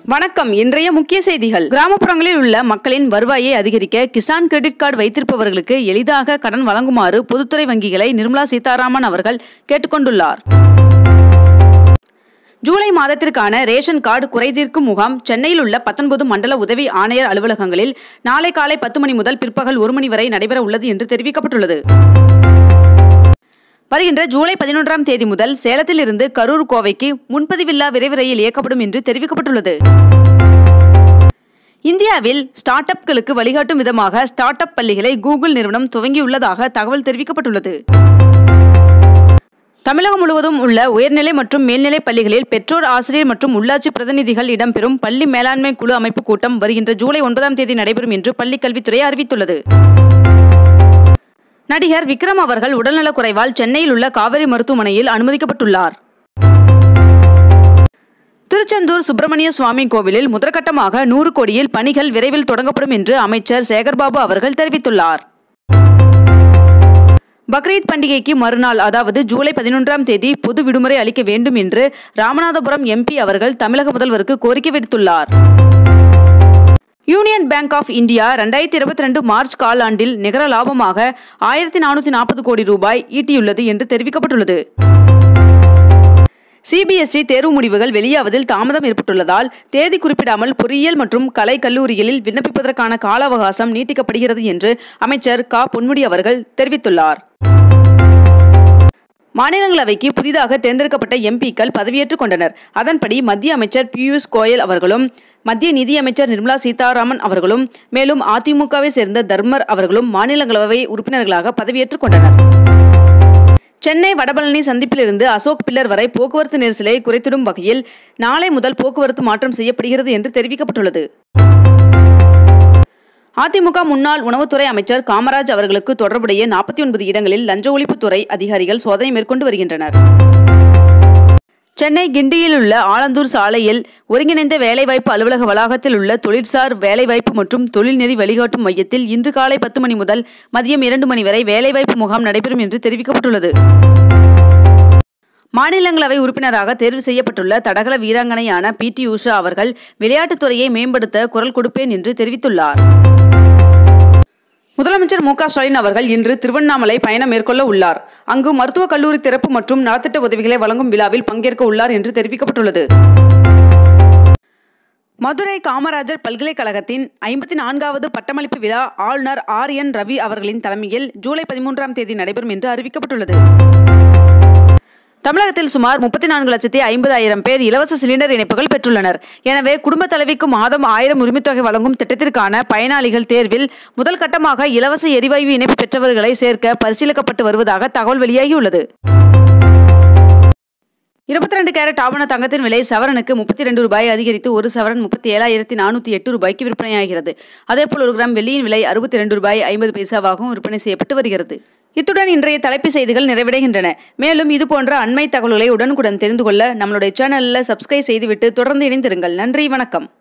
வணக்கம் இன்றைய முக்கிய செய்திகள் கிராமப்புறங்களில் உள்ள மக்களின் வருவாயை அதிகரிக்க கிசான் கிரெடிட் கார்டு வைத்திருப்பவர்களுக்கு எளிதாக கடன் வழங்குமாறு பொதுத்துறை வங்கிகளை நிர்மலா சீதாராமன் அவர்கள் கேட்டுக்கொண்டுள்ளார் ஜூலை மாதத்திற்கான ரேஷன் கார்டு குறைதீர்க்கும் முகாம் சென்னையில் உள்ள பத்தொன்பது மண்டல உதவி ஆணையர் அலுவலகங்களில் நாளை காலை பத்து மணி முதல் பிற்பகல் ஒரு மணி வரை நடைபெற உள்ளது என்று தெரிவிக்கப்பட்டுள்ளது வருகின்ற ஜூலை பதினொன்றாம் தேதி முதல் சேலத்தில் இருந்து கரூர் கோவைக்கு முன்பதிவில்லா விரைவு ரயில் இயக்கப்படும் என்று தெரிவிக்கப்பட்டுள்ளது இந்தியாவில் ஸ்டார்ட் அப்களுக்கு வழிகாட்டும் விதமாக ஸ்டார்ட் அப் பள்ளிகளை கூகுள் நிறுவனம் துவங்கியுள்ளதாக தகவல் தெரிவிக்கப்பட்டுள்ளது தமிழகம் முழுவதும் உள்ள உயர்நிலை மற்றும் மேல்நிலை பள்ளிகளில் பெற்றோர் ஆசிரியர் மற்றும் உள்ளாட்சி பிரதிநிதிகள் இடம்பெறும் பள்ளி மேலாண்மை குழு அமைப்பு கூட்டம் வருகின்ற ஜூலை ஒன்பதாம் தேதி நடைபெறும் என்று பள்ளிக் கல்வித்துறை அறிவித்துள்ளது நடிகர் விக்ரம் அவர்கள் உடல்நலக் குறைவால் சென்னையில் உள்ள காவிரி மருத்துவமனையில் அனுமதிக்கப்பட்டுள்ளார் திருச்செந்தூர் சுப்பிரமணிய சுவாமி கோவிலில் முதற்கட்டமாக நூறு கோடியில் பணிகள் விரைவில் தொடங்கப்படும் என்று அமைச்சர் சேகர்பாபு அவர்கள் தெரிவித்துள்ளார் பக்ரீத் பண்டிகைக்கு மறுநாள் அதாவது ஜூலை பதினொன்றாம் தேதி பொது விடுமுறை அளிக்க வேண்டும் என்று ராமநாதபுரம் எம்பி அவர்கள் தமிழக முதல்வருக்கு கோரிக்கை விடுத்துள்ளார் யூனியன் பேங்க் ஆஃப் இந்தியா ரெண்டாயிரத்தி இருபத்தி ரெண்டு மார்ச் காலாண்டில் நிகர லாபமாக ஆயிரத்தி நானூற்றி நாற்பது கோடி ரூபாய் ஈட்டியுள்ளது என்று தெரிவிக்கப்பட்டுள்ளது சிபிஎஸ்இ தேர்வு முடிவுகள் வெளியாவதில் தாமதம் ஏற்பட்டுள்ளதால் தேதி குறிப்பிடாமல் பொறியியல் மற்றும் கலை கல்லூரிகளில் விண்ணப்பிப்பதற்கான கால அவகாசம் நீட்டிக்கப்படுகிறது என்று அமைச்சர் க பொன்முடி அவர்கள் தெரிவித்துள்ளார் மாநிலங்களவைக்கு புதிதாக தேர்ந்தெடுக்கப்பட்ட எம்பிக்கள் பதவியேற்றுக் கொண்டனர் அதன்படி மத்திய அமைச்சர் பியூஷ் கோயல் அவர்களும் மத்திய நிதியமைச்சர் நிர்மலா சீதாராமன் அவர்களும் மேலும் அதிமுகவை சேர்ந்த தர்மர் அவர்களும் மாநிலங்களவை உறுப்பினர்களாக பதவியேற்றுக் கொண்டனர் சென்னை வடபழனி சந்திப்பிலிருந்து அசோக் பில்லர் வரை போக்குவரத்து நெரிசலை குறைத்திடும் வகையில் நாளை முதல் போக்குவரத்து மாற்றம் செய்யப்படுகிறது என்று தெரிவிக்கப்பட்டுள்ளது அதிமுக முன்னாள் உணவுத்துறை அமைச்சர் காமராஜ் அவர்களுக்கு தொடர்புடைய நாற்பத்தி ஒன்பது இடங்களில் லஞ்ச ஒழிப்புத்துறை அதிகாரிகள் சோதனை மேற்கொண்டு வருகின்றனர் சென்னை கிண்டியில் உள்ள ஆலந்தூர் சாலையில் ஒருங்கிணைந்த வேலைவாய்ப்பு அலுவலக வளாகத்தில் உள்ள தொழிற்சார் வேலைவாய்ப்பு மற்றும் தொழில்நெறி வழிகாட்டும் மையத்தில் இன்று காலை பத்து மணி முதல் மதியம் இரண்டு மணி வரை வேலைவாய்ப்பு முகாம் நடைபெறும் என்று தெரிவிக்கப்பட்டுள்ளது மாநிலங்களவை உறுப்பினராக தேர்வு செய்யப்பட்டுள்ள தடகள வீராங்கனையான பி டி உஷா அவர்கள் விளையாட்டுத்துறையை மேம்படுத்த குரல் கொடுப்பேன் என்று தெரிவித்துள்ளார் முதலமைச்சர் மு க ஸ்டாலின் அவர்கள் இன்று திருவண்ணாமலை பயணம் மேற்கொள்ள உள்ளார் அங்கு மருத்துவக் கல்லூரி திறப்பு மற்றும் நலத்திட்ட உதவிகளை வழங்கும் விழாவில் பங்கேற்க உள்ளார் என்று தெரிவிக்கப்பட்டுள்ளது மதுரை காமராஜர் பல்கலைக்கழகத்தின் ஐம்பத்தி நான்காவது பட்டமளிப்பு விழா ஆளுநர் ஆர் என் ரவி அவர்களின் தலைமையில் ஜூலை பதிமூன்றாம் தேதி நடைபெறும் என்று அறிவிக்கப்பட்டுள்ளது தமிழகத்தில் சுமார் முப்பத்தி நான்கு லட்சத்தி ஐம்பதாயிரம் பேர் இலவச சிலிண்டர் இணைப்புகள் பெற்றுள்ளனர் எனவே குடும்ப தலைவிக்கு மாதம் ஆயிரம் உரிமைத்தொகை வழங்கும் திட்டத்திற்கான பயனாளிகள் தேர்வில் முதல் கட்டமாக இலவச எரிவாயு இணைப்பு பெற்றவர்களை சேர்க்க பரிசீலிக்கப்பட்டு வருவதாக தகவல் வெளியாகியுள்ளது இருபத்தி ரெண்டு கேரட் ஆவண தங்கத்தின் விலை சவரனுக்கு முப்பத்தி ரெண்டு ரூபாய் அதிகரித்து ஒரு சவரன் முப்பத்தி ஏழாயிரத்தி நானூற்றி எட்டு ரூபாய்க்கு விற்பனையாகிறது அதேபோல் ஒரு கிராம் வெள்ளியின் விலை அறுபத்தி ரெண்டு ரூபாய் ஐம்பது பைசாவாகவும் விற்பனை செய்யப்பட்டு வருகிறது இத்துடன் இன்றைய தலைப்பு செய்திகள் நிறைவடைகின்றன மேலும் இதுபோன்ற அண்மை தகவல்களை உடனுக்குடன் தெரிந்து கொள்ள நம்மளுடைய சேனலில் சப்ஸ்கிரைப் செய்துவிட்டு தொடர்ந்து இணைந்திருங்கள் நன்றி வணக்கம்